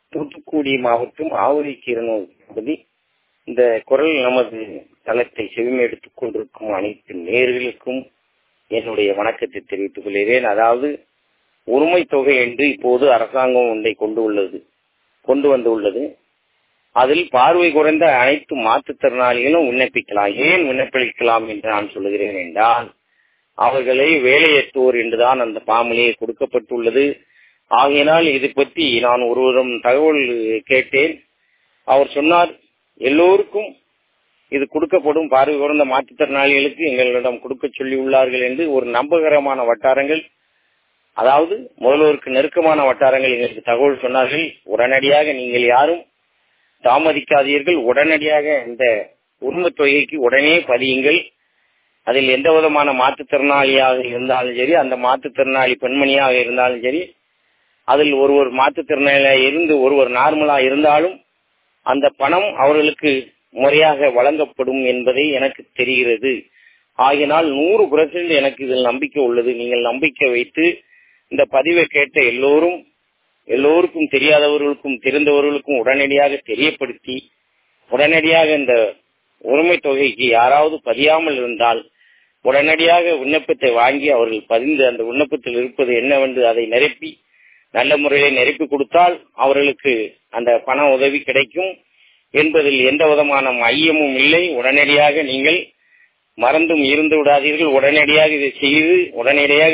தூத்துக்குடி மாவட்டம் ஆவடி கீரனூர் பகுதி இந்த குரல் நமது தளத்தை செவிமெடுத்துக் கொண்டிருக்கும் அனைத்து நேர்களுக்கும் என்னுடைய வணக்கத்தை தெரிவித்துக் கொள்கிறேன் அதாவது உரிமை தொகை என்று இப்போது அரசாங்கம் ஒன்றை கொண்டு உள்ளது கொண்டு வந்துள்ளது அதில் பார்வை குறைந்த அனைத்து மாற்றுத்திறனாளிகளும் விண்ணப்பிக்கலாம் ஏன் விண்ணப்பிக்கலாம் என்று நான் சொல்லுகிறேன் என்றால் அவர்களை வேலையேற்றுவோர் என்றுதான் அந்த பாமலியே கொடுக்கப்பட்டுள்ளது ஆகையினால் இது பற்றி நான் ஒருவரும் தகவல் கேட்டேன் அவர் சொன்னார் எல்லோருக்கும் இது கொடுக்கப்படும் பார்வை குறைந்த மாற்றுத்திறனாளிகளுக்கு எங்களிடம் கொடுக்க சொல்லி உள்ளார்கள் என்று ஒரு நம்பகரமான வட்டாரங்கள் அதாவது முதல்வருக்கு நெருக்கமான வட்டாரங்கள் எங்களுக்கு தகவல் சொன்னார்கள் உடனடியாக நீங்கள் யாரும் தாமதிக்காதீர்கள் உடனடியாக இந்த உரிமை தொகைக்கு உடனே பதியுங்கள் அதில் எந்த விதமான மாற்றுத்திறனாளியாக இருந்தாலும் சரி அந்த மாற்றுத்திறனாளி பெண்மணியாக இருந்தாலும் சரி அதில் ஒருவர் மாற்றுத்திறனாளியாக இருந்து ஒருவர் நார்மலா இருந்தாலும் அந்த பணம் அவர்களுக்கு முறையாக வழங்கப்படும் என்பதை எனக்கு தெரிகிறது ஆகினால் நூறு பர்சன்ட் எனக்கு இதில் நம்பிக்கை உள்ளது நீங்கள் நம்பிக்கை வைத்து இந்த பதிவை கேட்ட எல்லோரும் எல்லோருக்கும் தெரியாதவர்களுக்கும் தெரிந்தவர்களுக்கும் உடனடியாக தெரியப்படுத்தி உடனடியாக இந்த உரிமை தொகைக்கு யாராவது பதியாமல் இருந்தால் உடனடியாக விண்ணப்பத்தை வாங்கி அவர்கள் பதிந்து அந்த விண்ணப்பத்தில் இருப்பது என்னவென்று அதை நிரப்பி நல்ல முறையில் நிரப்பி கொடுத்தால் அவர்களுக்கு அந்த பண உதவி கிடைக்கும் என்பதில் எந்த விதமான ஐயமும் இல்லை உடனடியாக நீங்கள் மறந்தும் இருந்து விடாதீர்கள் உடனடியாக இதை செய்து உடனடியாக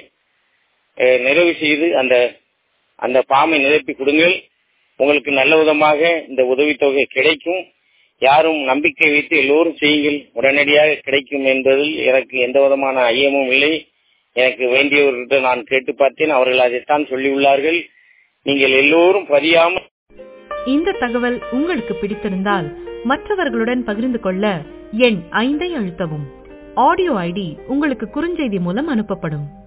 நிறைவு செய்து அந்த அந்த பாமை நிரப்பி கொடுங்கள் உங்களுக்கு நல்ல விதமாக இந்த உதவித்தொகை கிடைக்கும் யாரும் நம்பிக்கை வைத்து எல்லோரும் செய்யுங்கள் உடனடியாக கிடைக்கும் என்பதில் எனக்கு எந்த விதமான ஐயமும் இல்லை எனக்கு வேண்டியவர்கிட்ட நான் கேட்டு பார்த்தேன் அவர்கள் அதைத்தான் சொல்லியுள்ளார்கள் நீங்கள் எல்லோரும் பதியாமல் இந்த தகவல் உங்களுக்கு பிடித்திருந்தால் மற்றவர்களுடன் பகிர்ந்து கொள்ள எண் ஐந்தை அழுத்தவும் ஆடியோ ஐடி உங்களுக்கு குறுஞ்செய்தி மூலம் அனுப்பப்படும்